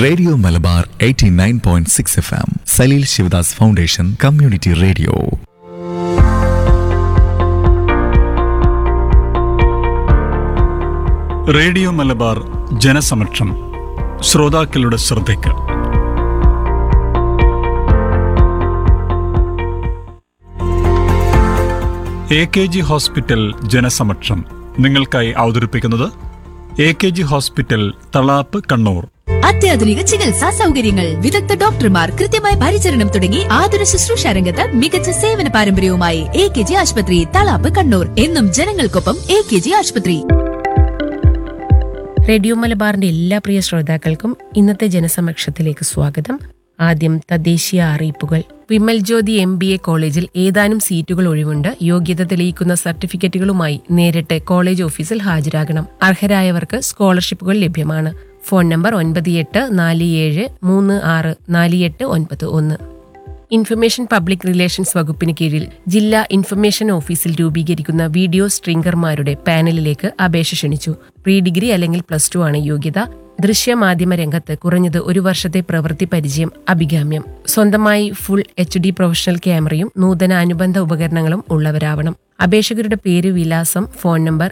radio Malabar 89.6 F M Saleel Shivadas foundation community radio radio Malabar ജനസമക്ഷം ശ്രോതാക്കളുടെ ശ്രദ്ധയ്ക്ക് എ കെ ജി ഹോസ്പിറ്റൽ ജനസമക്ഷം നിങ്ങൾക്കായി അവതരിപ്പിക്കുന്നത് A K G hospital Thalap Kannur അത്യാധുനിക ചികിത്സാ സൗകര്യങ്ങൾ വിദഗ്ധ ഡോക്ടർമാർ കൃത്യമായ പരിചരണം തുടങ്ങി ആതുര ശുശ്രൂഷ രംഗത്ത് മികച്ച സേവന പാരമ്പര്യവുമായി എ കെ ജി ആശുപത്രി തളാപ്പ് കണ്ണൂർ എന്നും ജനങ്ങൾക്കൊപ്പം എ കെ ജി ആശുപത്രി റേഡിയോ മലബാറിന്റെ എല്ലാ പ്രിയ ശ്രോതാക്കൾക്കും ഇന്നത്തെ ജനസമക്ഷത്തിലേക്ക് സ്വാഗതം ആദ്യം തദ്ദേശീയ അറിയിപ്പുകൾ Vimal Jyothi M B A കോളേജിൽ ഏതാനും സീറ്റുകൾ ഒഴിവുണ്ട് യോഗ്യത തെളിയിക്കുന്ന സർട്ടിഫിക്കറ്റുകളുമായി നേരിട്ട് കോളേജ് ഓഫീസിൽ ഹാജരാകണം അർഹരായവർക്ക് സ്കോളർഷിപ്പുകൾ ലഭ്യമാണ് ഫോൺ നമ്പർ ഒൻപത് എട്ട് നാല് ഏഴ് മൂന്ന് ആറ് നാല് എട്ട് ഒൻപത് ഒന്ന് ഇൻഫർമേഷൻ പബ്ലിക് റിലേഷൻസ് വകുപ്പിന് കീഴിൽ ജില്ലാ ഇൻഫർമേഷൻ ഓഫീസിൽ രൂപീകരിക്കുന്ന വീഡിയോ സ്ട്രിംഗർമാരുടെ പാനലിലേക്ക് അപേക്ഷ ക്ഷണിച്ചു പ്രീ ഡിഗ്രി അല്ലെങ്കിൽ പ്ലസ് ടു ആണ് യോഗ്യത ദൃശ്യമാധ്യമ രംഗത്ത് കുറഞ്ഞത് ഒരു വർഷത്തെ പ്രവൃത്തി പരിചയം അഭികാമ്യം സ്വന്തമായി ഫുൾ എച്ച് ഡി പ്രൊഫഷണൽ ക്യാമറയും നൂതന അനുബന്ധ ഉപകരണങ്ങളും ഉള്ളവരാവണം അപേക്ഷകരുടെ പേര് വിലാസം ഫോൺ നമ്പർ